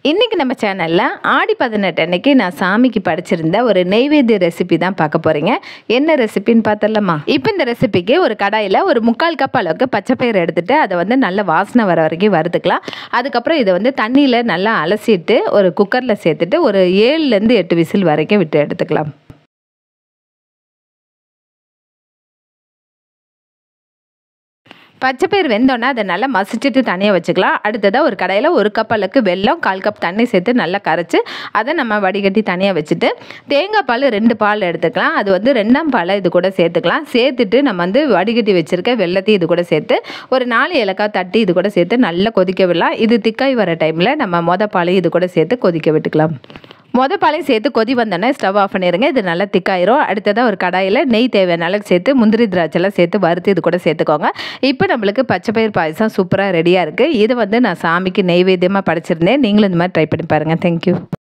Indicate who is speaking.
Speaker 1: இன்றைக்கி நம்ம சேனலில் ஆடி பதினெட்டு அன்னைக்கு நான் சாமிக்கு படிச்சிருந்த ஒரு நெய்வேத்திய ரெசிபி தான் பார்க்க போகிறீங்க என்ன ரெசிபின்னு பார்த்தலாமா இப்போ இந்த ரெசிபிக்கு ஒரு கடாயில் ஒரு முக்கால் கப் அளவுக்கு பச்சைப்பயிறு எடுத்துட்டு அதை வந்து நல்ல வாசனை வர வரைக்கும் வறுத்துக்கலாம் அதுக்கப்புறம் இதை வந்து தண்ணியில் நல்லா அலசிட்டு ஒரு குக்கரில் சேர்த்துட்டு ஒரு ஏழுலேருந்து எட்டு விசில் வரைக்கும் விட்டு எடுத்துக்கலாம் பச்சைப்பயிர் வெந்தோன்னே அதை நல்லா மசிச்சுட்டு தனியாக வச்சுக்கலாம் அடுத்ததாக ஒரு கடையில் ஒரு கப் அளவுக்கு வெல்லம் கால் கப் தண்ணி சேர்த்து நல்லா கரைச்சி அதை நம்ம வடிகட்டி தனியாக வச்சுட்டு தேங்காய் பால் ரெண்டு பால் எடுத்துக்கலாம் அது வந்து ரெண்டாம் பாலை இது கூட சேர்த்துக்கலாம் சேர்த்துட்டு நம்ம வந்து வடிகட்டி வச்சுருக்க வெள்ளத்தையும் இது கூட சேர்த்து ஒரு நாலு ஏலக்காய் தட்டி இது கூட சேர்த்து நல்லா கொதிக்க விடலாம் இது திக்காய் வர டைமில் நம்ம மொத பாலையும் இது கூட சேர்த்து கொதிக்க விட்டுக்கலாம் மொத பாலையும் சேர்த்து கொதி வந்தோடனே ஸ்டவ் ஆஃப் பண்ணிடுங்க இது நல்லா திக்காயிரும் அடுத்ததாக ஒரு கடாயில் நெய் தேவையான அளவுக்கு சேர்த்து முந்திரி திராட்சைலாம் சேர்த்து வறுத்து இது கூட சேர்த்துக்கோங்க இப்போ நம்மளுக்கு பச்சைப்பயிர் பாயசம் சூப்பராக ரெடியாக இருக்குது இது வந்து நான் சாமிக்கு நெய்வேத்தியமாக படைச்சிருந்தேன் நீங்களும் இந்த மாதிரி ட்ரை பண்ணி பாருங்கள் தேங்க்யூ